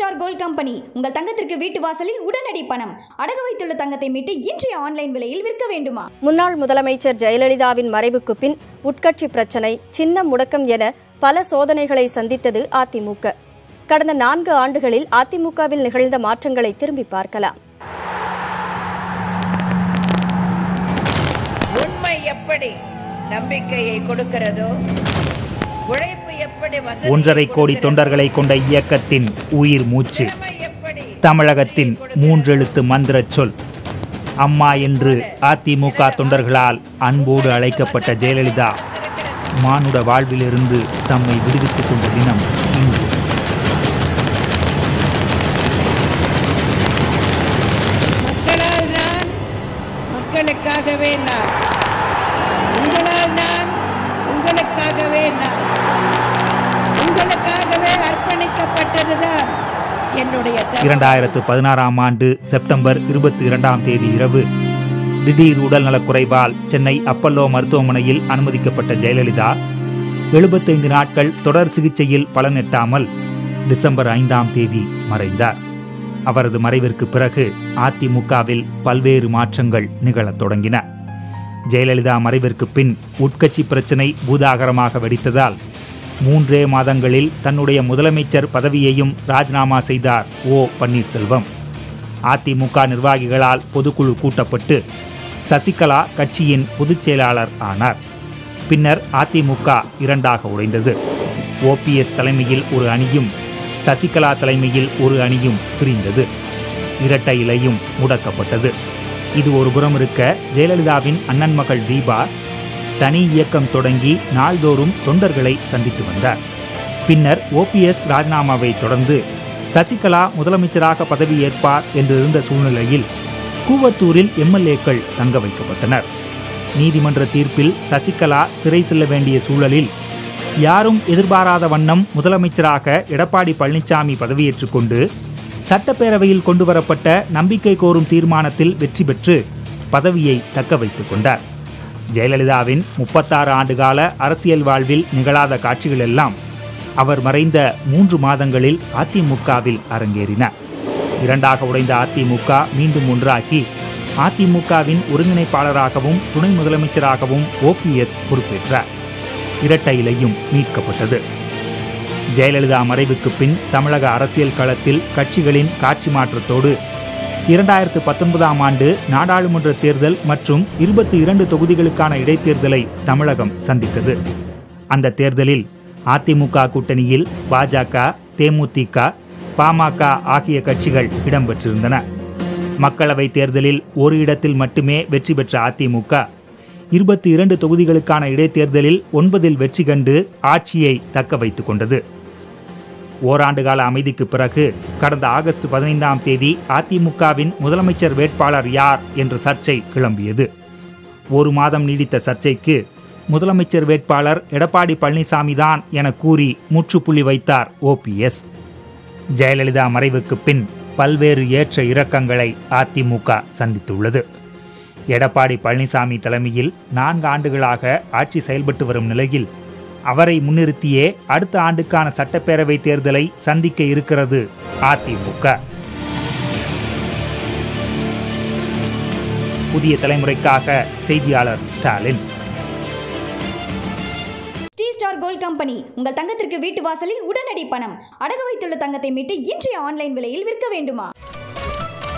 Star gold company உங்கள் தங்கத்திற்கு வீட்டு வாசலில் உடனடி பணம் அடகு வைத்துள்ள தங்கத்தை மீட்டு இன்றைய ஆன்லைன் விலையில் விற்க வேண்டுமா முன்னாள் முதலமைச்சர் ஜெயலலிதாவின் மறைவுக்கு பின் உட்கட்சி பிரச்சனை சின்ன முடக்கம் என பல சோதனைகளை சந்தித்தது அதிமுக கடந்த நான்கு ஆண்டுகளில் அதிமுகவில் நிகழ்ந்த மாற்றங்களை திரும்பி பார்க்கலாம் உண்மை எப்படி நம்பிக்கையை கொடுக்கிறதோ உழைப்பு எப்படி வசதியை ஒன்றரை கோடி கொடுக்கிறதோ, தொண்டர்களை கொண்ட இயக்கத்தின் உயிர் மூச்சு திறமை எப்படி தமிழகத்தின் மூன்றெழுத்து மந்திரச் சொல் அம்மா என்று அதிமுக தொண்டர்களால் அன்போடு அழைக்கப்பட்ட ஜெயலலிதா மானுட வாழ்விலிருந்து தம்மை விடுவித்துக் கொண்ட தினம் இன்று மக்களால் நான் மக்களுக்காகவே நான் உங்களால் நான் உங்களுக்காகவே நான் உங்களுக்காகவே அர்ப்பணிக்கப்பட்டதுதான் என்னுடைய தவம். இரண்டாயிரத்து பதினாறாம் ஆண்டு செப்டம்பர் இருபத்தி இரண்டாம் தேதி இரவு திடீர் உடல்நலக் குறைவால் சென்னை அப்பல்லோ மருத்துவமனையில் அனுமதிக்கப்பட்ட ஜெயலலிதா எழுபத்தைந்து நாட்கள் தொடர் சிகிச்சையில் பலனெட்டாமல் டிசம்பர் ஐந்தாம் தேதி மறைந்தார் அவரது மறைவிற்கு பிறகு அதிமுகவில் பல்வேறு மாற்றங்கள் நிகழத் தொடங்கின ஜெயலலிதா மறைவிற்கு பின் உட்கட்சி பிரச்சினை பூதாகரமாக வெடித்ததால் மூன்றே மாதங்களில் தன்னுடைய முதலமைச்சர் பதவியையும் ராஜினாமா செய்தார் ஓ பன்னீர்செல்வம் அதிமுக நிர்வாகிகளால் பொதுக்குழு கூட்டப்பட்டு சசிகலா கட்சியின் பொதுச் செயலாளர் ஆனார் பின்னர் அதிமுக இரண்டாக உடைந்தது ஓபிஎஸ் தலைமையில் ஒரு அணியும் சசிகலா தலைமையில் ஒரு அணியும் பிரிந்தது இரட்டை இலையும் முடக்கப்பட்டது இது ஒரு புறம் இருக்க ஜெயலலிதாவின் அண்ணன் மகள் தீபா தனி இயக்கம் தொடங்கி நாள்தோறும் தொண்டர்களை சந்தித்து வந்தார் பின்னர் ஓபிஎஸ் ராஜினாமாவை தொடர்ந்து சசிகலா முதலமைச்சராக பதவியேற்பார் என்றிருந்த சூழ்நிலையில் கூவத்தூரில் எம்எல்ஏக்கள் தங்க வைக்கப்பட்டனர் நீதிமன்ற தீர்ப்பில் சசிகலா சிறை செல்ல வேண்டிய சூழலில் யாரும் எதிர்பாராத வண்ணம் முதலமைச்சராக எடப்பாடி பழனிசாமி பதவியேற்றுக் கொண்டு சட்டப்பேரவையில் கொண்டுவரப்பட்ட நம்பிக்கை கோரும் தீர்மானத்தில் வெற்றி பெற்று பதவியை தக்க வைத்துக் கொண்டார் ஜெயலலிதாவின் முப்பத்தாறு ஆண்டுகால அரசியல் வாழ்வில் நிகழாத காட்சிகள் எல்லாம் அவர் மறைந்த மூன்று மாதங்களில் அதிமுகவில் அரங்கேறின இரண்டாக உடைந்த அதிமுக மீண்டும் ஒன்றாகி அதிமுகவின் ஒருங்கிணைப்பாளராகவும் துணை முதலமைச்சராகவும் ஓபிஎஸ் பொறுப்பேற்றார் இரட்டை இலையும் மீட்கப்பட்டது ஜெயலலிதா மறைவுக்கு பின் தமிழக அரசியல் களத்தில் கட்சிகளின் காட்சி மாற்றத்தோடு இரண்டாயிரத்து பத்தொன்பதாம் ஆண்டு நாடாளுமன்ற தேர்தல் மற்றும் இருபத்தி இரண்டு தொகுதிகளுக்கான இடைத்தேர்தலை தமிழகம் சந்தித்தது அந்த தேர்தலில் அதிமுக கூட்டணியில் பாஜக தேமுதிக பாமக ஆகிய கட்சிகள் இடம்பெற்றிருந்தன மக்களவைத் தேர்தலில் ஒரு இடத்தில் மட்டுமே வெற்றி பெற்ற அதிமுக இருபத்தி இரண்டு தொகுதிகளுக்கான இடைத்தேர்தலில் ஒன்பதில் வெற்றி கண்டு ஆட்சியை தக்க வைத்துக் கொண்டது ஓராண்டு கால அமைதிக்கு பிறகு கடந்த ஆகஸ்ட் பதினைந்தாம் தேதி அதிமுகவின் முதலமைச்சர் வேட்பாளர் யார் என்ற சர்ச்சை கிளம்பியது ஒரு மாதம் நீடித்த சர்ச்சைக்கு முதலமைச்சர் வேட்பாளர் எடப்பாடி பழனிசாமி தான் என கூறி முற்றுப்புள்ளி வைத்தார் ஓபிஎஸ் ஜெயலலிதா மறைவுக்கு பின் பல்வேறு ஏற்ற இறக்கங்களை அதிமுக சந்தித்துள்ளது எடப்பாடி பழனிசாமி தலைமையில் நான்கு ஆண்டுகளாக ஆட்சி செயல்பட்டு வரும் நிலையில் அவரை முன்னிறுத்தியே அடுத்த ஆண்டுக்கான சட்டப்பேரவை தேர்தலை சந்திக்க இருக்கிறது அதிமுக புதிய தலைமுறைக்காக செய்தியாளர் Stalin Sri star gold company உங்கள் தங்கத்திற்கு வீட்டு வாசலில் உடனடி பணம் அடகு வைத்துள்ள தங்கத்தை மீட்டு இன்றைய ஆன்லைன் விலையில் விற்க வேண்டுமா